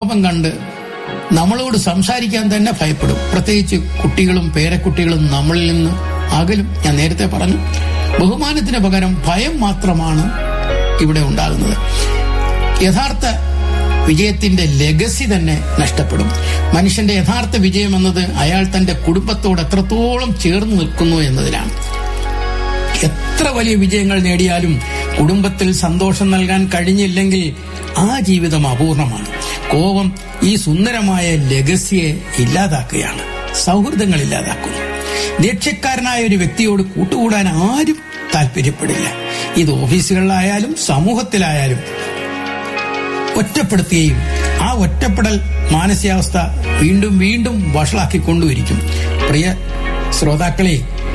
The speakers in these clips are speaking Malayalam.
കോപം കണ്ട് നമ്മളോട് സംസാരിക്കാൻ തന്നെ ഭയപ്പെടും പ്രത്യേകിച്ച് കുട്ടികളും പേരക്കുട്ടികളും നമ്മളിൽ നിന്ന് അകലും ഞാൻ നേരത്തെ പറഞ്ഞു ബഹുമാനത്തിന് പകരം ഭയം മാത്രമാണ് ഇവിടെ ഉണ്ടാകുന്നത് യഥാർത്ഥ വിജയത്തിന്റെ ലെഗസി തന്നെ നഷ്ടപ്പെടും മനുഷ്യന്റെ യഥാർത്ഥ വിജയം എന്നത് അയാൾ തന്റെ കുടുംബത്തോട് എത്രത്തോളം ചേർന്ന് നിൽക്കുന്നു എന്നതിലാണ് എത്ര വലിയ വിജയങ്ങൾ നേടിയാലും കുടുംബത്തിൽ സന്തോഷം നൽകാൻ കഴിഞ്ഞില്ലെങ്കിൽ ആ ജീവിതം അപൂർണമാണ് കോപം ഈ സുന്ദരമായ ലെഗസിയെ ഇല്ലാതാക്കുകയാണ് സൗഹൃദങ്ങൾ ഇല്ലാതാക്കുന്നു ദേഷ്യക്കാരനായ ഒരു വ്യക്തിയോട് കൂട്ടുകൂടാൻ ആരും താല്പര്യപ്പെടില്ല ഇത് ഓഫീസുകളിലായാലും സമൂഹത്തിലായാലും ഒറ്റപ്പെടുത്തുകയും ആ ഒറ്റപ്പെടൽ മാനസികാവസ്ഥ വീണ്ടും വീണ്ടും വഷളാക്കിക്കൊണ്ടുമിരിക്കും പ്രിയ ശ്രോതാക്കളെ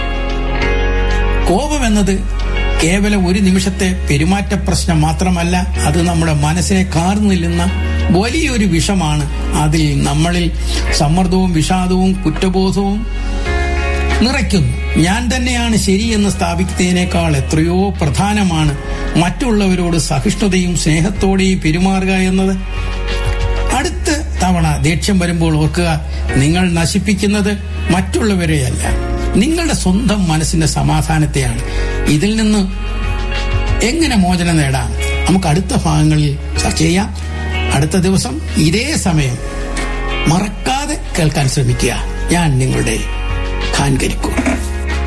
കോപം എന്നത് കേവലം ഒരു നിമിഷത്തെ പെരുമാറ്റ പ്രശ്നം മാത്രമല്ല അത് നമ്മുടെ മനസ്സിനെ കാർന്നു നില്ലുന്ന വലിയൊരു വിഷമാണ് അതിൽ നമ്മളിൽ സമ്മർദ്ദവും വിഷാദവും കുറ്റബോധവും നിറയ്ക്കുന്നു ഞാൻ തന്നെയാണ് ശരിയെന്ന് സ്ഥാപിക്കുന്നതിനേക്കാൾ എത്രയോ പ്രധാനമാണ് മറ്റുള്ളവരോട് സഹിഷ്ണുതയും സ്നേഹത്തോടെയും പെരുമാറുക എന്നത് അടുത്ത തവണ ദേഷ്യം വരുമ്പോൾ ഓർക്കുക നിങ്ങൾ നശിപ്പിക്കുന്നത് മറ്റുള്ളവരെയല്ല നിങ്ങളുടെ സ്വന്തം മനസ്സിന്റെ സമാധാനത്തെയാണ് ഇതിൽ നിന്ന് എങ്ങനെ മോചനം നേടാം നമുക്ക് അടുത്ത ഭാഗങ്ങളിൽ ചർച്ച ചെയ്യാം അടുത്ത ദിവസം ഇതേ സമയം മറക്കാതെ കേൾക്കാൻ ശ്രമിക്കുക ഞാൻ നിങ്ങളുടെ ഖാൻ കരിക്കൂർ